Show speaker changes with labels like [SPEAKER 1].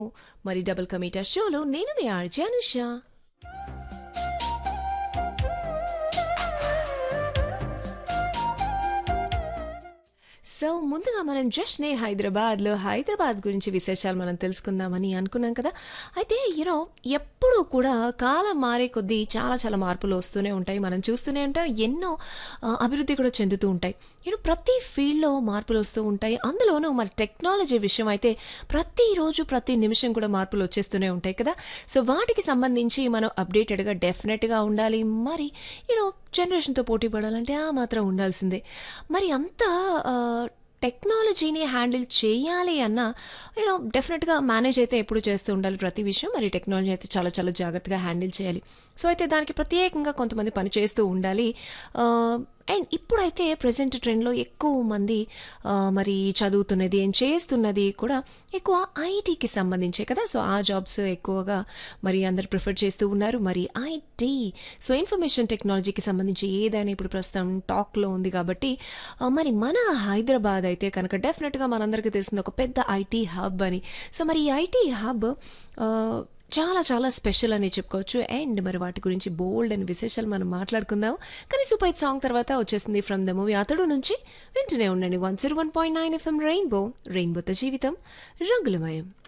[SPEAKER 1] మరి డబుల్ కమీటా షోలో నేను మీ ఆర్జే అనుష సో ముందుగా మనం జస్ట్నే హైదరాబాద్లో హైదరాబాద్ గురించి విశేషాలు మనం తెలుసుకుందామని అనుకున్నాం కదా అయితే యూనో ఎప్పుడూ కూడా కాలం మారే కొద్దీ చాలా చాలా మార్పులు వస్తూనే ఉంటాయి మనం చూస్తూనే ఉంటాం ఎన్నో ఆ, అభివృద్ధి కూడా చెందుతూ ఉంటాయి యూనో ప్రతి ఫీల్డ్లో మార్పులు వస్తూ ఉంటాయి అందులోనూ మరి టెక్నాలజీ విషయం అయితే ప్రతిరోజు ప్రతి నిమిషం కూడా మార్పులు వచ్చేస్తూనే ఉంటాయి కదా సో వాటికి సంబంధించి మనం అప్డేటెడ్గా డెఫినెట్గా ఉండాలి మరి యూనో జనరేషన్తో పోటీ పడాలంటే ఆ మాత్రం ఉండాల్సిందే మరి అంత ఆ, టెక్నాలజీని హ్యాండిల్ చేయాలి అన్న యూనో డెఫినెట్గా మేనేజ్ అయితే ఎప్పుడు చేస్తూ ఉండాలి ప్రతి విషయం మరి టెక్నాలజీ అయితే చాలా చాలా జాగ్రత్తగా హ్యాండిల్ చేయాలి సో అయితే దానికి ప్రత్యేకంగా కొంతమంది పని చేస్తూ ఉండాలి అండ్ ఇప్పుడైతే ప్రజెంట్ ట్రెండ్లో ఎక్కువ మంది ఆ, మరి చదువుతున్నది ఏం చేస్తున్నది కూడా ఎక్కువ ఐటీకి సంబంధించే కదా సో ఆ జాబ్స్ ఎక్కువగా మరి అందరు ప్రిఫర్ చేస్తూ ఉన్నారు మరి ఐటీ సో ఇన్ఫర్మేషన్ టెక్నాలజీకి సంబంధించి ఏదైనా ఇప్పుడు ప్రస్తుతం టాక్లో ఉంది కాబట్టి ఆ, మరి మన హైదరాబాద్ అయితే కనుక డెఫినెట్గా మనందరికీ తెలిసింది ఒక పెద్ద ఐటీ హబ్ అని సో మరి ఈ ఐటీ హబ్ ఆ, చాలా చాలా స్పెషల్ అని చెప్పుకోవచ్చు అండ్ మరి వాటి గురించి బోల్డ్ అని విశేషాలు మనం మాట్లాడుకుందాం కానీ సూపర్ హిట్ సాంగ్ తర్వాత వచ్చేసింది ఫ్రమ్ ద మూవీ అతడు నుంచి వింటూనే ఉండండి one zero one point nine FM rainbow రెయిన్బోతో జీవితం రంగులమయం